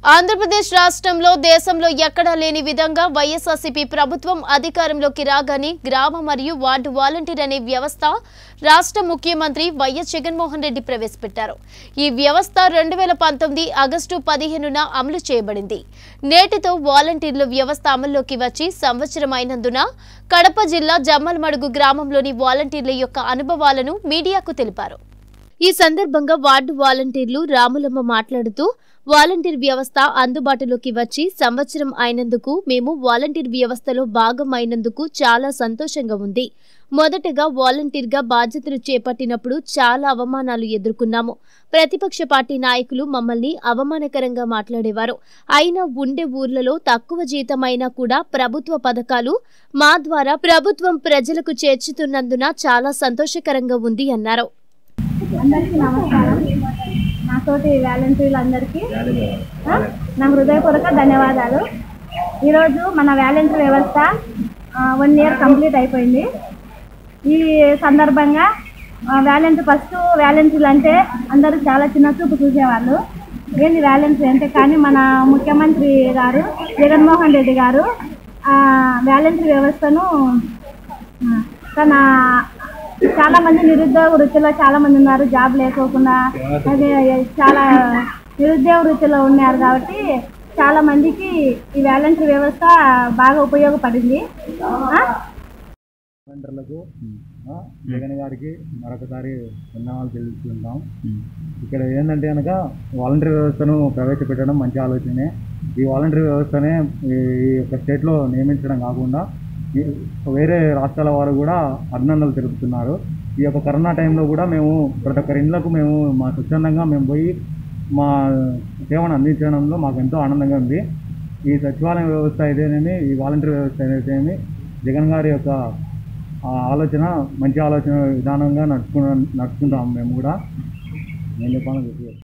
ఆంధ్రప్రదేశ్ రాష్ట్రంలో దేశంలో ఎక్కడా లేని విధంగా వైఎస్ఆర్సీపీ ప్రభుత్వం అధికారంలోకి రాగానే గ్రామ మరియు వార్డు వాలంటీర్ అనే వ్యవస్థ రాష్ట్ర ముఖ్యమంత్రి వైఎస్ జగన్మోహన్ రెడ్డి ప్రవేశపెట్టారు ఈ వ్యవస్థ రెండు వేల పంతొమ్మిది ఆగస్టు పదిహేనున అమలు చేయబడింది నేటితో వాలంటీర్ల వ్యవస్థ అమల్లోకి వచ్చి సంవత్సరం అయినందున కడప జిల్లా జమ్మలమడుగు గ్రామంలోని వాలంటీర్ల యొక్క అనుభవాలను మీడియాకు తెలిపారు ఈ సందర్భంగా వార్డు వాలంటీర్లు రాములమ్మ మాట్లాడుతూ వాలంటీర్ వ్యవస్థ అందుబాటులోకి వచ్చి సంవత్సరం అయినందుకు మేము వాలంటీర్ వ్యవస్థలో భాగం అయినందుకు చాలా సంతోషంగా ఉంది మొదటగా వాలంటీర్గా బాధ్యతలు చేపట్టినప్పుడు చాలా అవమానాలు ఎదుర్కొన్నాము ప్రతిపక్ష పార్టీ నాయకులు మమ్మల్ని అవమానకరంగా మాట్లాడేవారు అయినా ఉండే ఊర్లలో తక్కువ జీతమైనా కూడా ప్రభుత్వ పథకాలు మా ద్వారా ప్రభుత్వం ప్రజలకు చేర్చుతున్నందున చాలా సంతోషకరంగా ఉంది అన్నారు అందరికీ నమస్కారం నాతోటి వాలంటీర్లు అందరికీ ఆ, నా హృదయపూర్వక ధన్యవాదాలు ఈరోజు మన వాలంటీర్ వ్యవస్థ వన్ ఇయర్ కంప్లీట్ అయిపోయింది ఈ సందర్భంగా వాలంటీర్ ఫస్ట్ వాలంటీర్లు అంటే అందరూ చాలా చిన్న చూపు చూసేవాళ్ళు ఏంది వాలంటీర్ అంటే కానీ మన ముఖ్యమంత్రి గారు జగన్మోహన్ రెడ్డి గారు వాలంటీర్ వ్యవస్థను ఆ, తన చాలా మంది నిరుద్యోగ వృత్తిలో చాలా మంది ఉన్నారు జాబ్ లేకోకుండా అదే చాలా నిరుద్యోగ వృత్తిలో ఉన్నారు కాబట్టి చాలా మందికి ఈ వాలంటీర్ వ్యవస్థ బాగా ఉపయోగపడింది ఆ? వాలంటీర్లకు ఆ, జగన్ గారికి మరొకసారి ధన్యవాదాలు తెలుసుకుంటాం ఇక్కడ ఏంటంటే కనుక వాలంటీర్ వ్యవస్థను ప్రవేశపెట్టడం మంచి ఆలోచనే ఈ వాలంటీర్ వ్యవస్థనే ఈ ఈ యొక్క స్టేట్లో నియమించడం కాకుండా ఈ వేరే రాష్ట్రాల వారు కూడా అభినందనలు తెలుపుతున్నారు ఈ యొక్క కరోనా టైంలో కూడా మేము ప్రతి ఒక్కరి ఇళ్లకు మేము మా స్వచ్ఛందంగా మేము పోయి మా సేవను అందించడంలో మాకు ఎంతో ఆనందంగా ఉంది ఈ సచివాలయ వ్యవస్థ అయితేనేమి ఈ వాలంటీర్ వ్యవస్థ అయితేనేమి జగన్ గారి యొక్క ఆ ఆలోచన మంచి ఆలోచన విధానంగా నడుచుకున్న నడుచుకుంటాం మేము కూడా నేను చెప్పాలని చెప్పి